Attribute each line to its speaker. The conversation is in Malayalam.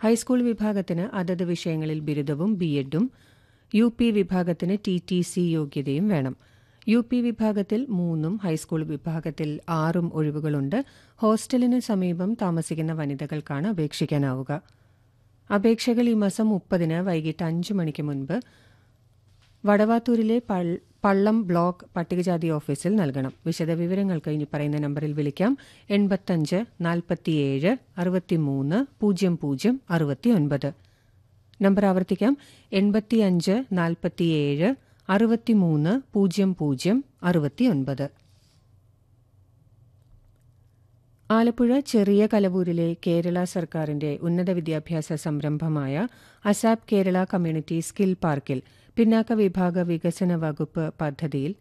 Speaker 1: ഹൈസ്കൂൾ വിഭാഗത്തിന് അതത് വിഷയങ്ങളിൽ ബിരുദവും ബിഎഡും യു പി വിഭാഗത്തിന് ടി ടി സി യോഗ്യതയും വേണം യു പി വിഭാഗത്തിൽ മൂന്നും ഹൈസ്കൂൾ വിഭാഗത്തിൽ ആറും ഒഴിവുകളുണ്ട് ഹോസ്റ്റലിന് സമീപം താമസിക്കുന്ന വനിതകൾക്കാണ് അപേക്ഷിക്കാനാവുക അപേക്ഷകൾ ഈ മാസം മുപ്പതിന് വൈകിട്ട് അഞ്ച് മണിക്ക് മുൻപ് വടവാത്തൂരിലെ പൾ- പള്ളം ബ്ലോക്ക് പട്ടികജാതി ഓഫീസിൽ നൽകണം വിശദവിവരങ്ങൾക്ക് ഇനി പറയുന്ന നമ്പറിൽ വിളിക്കാം എൺപത്തഞ്ച് നാൽപ്പത്തിയേഴ് അറുപത്തിമൂന്ന് പൂജ്യം പൂജ്യം അറുപത്തിയൊൻപത് നമ്പർ ആവർത്തിക്കാം എൺപത്തിയഞ്ച് നാൽപ്പത്തിയേഴ് അറുപത്തിമൂന്ന് പൂജ്യം പൂജ്യം അറുപത്തിയൊൻപത് ആലപ്പുഴ ചെറിയ കലവൂരിലെ കേരള സർക്കാരിന്റെ ഉന്നത വിദ്യാഭ്യാസ സംരംഭമായ അസാപ് കേരള കമ്മ്യൂണിറ്റി സ്കിൽ പാർക്കിൽ പിന്നാക്ക വിഭാഗ വികസന വകുപ്പ് പദ്ധതിയിൽ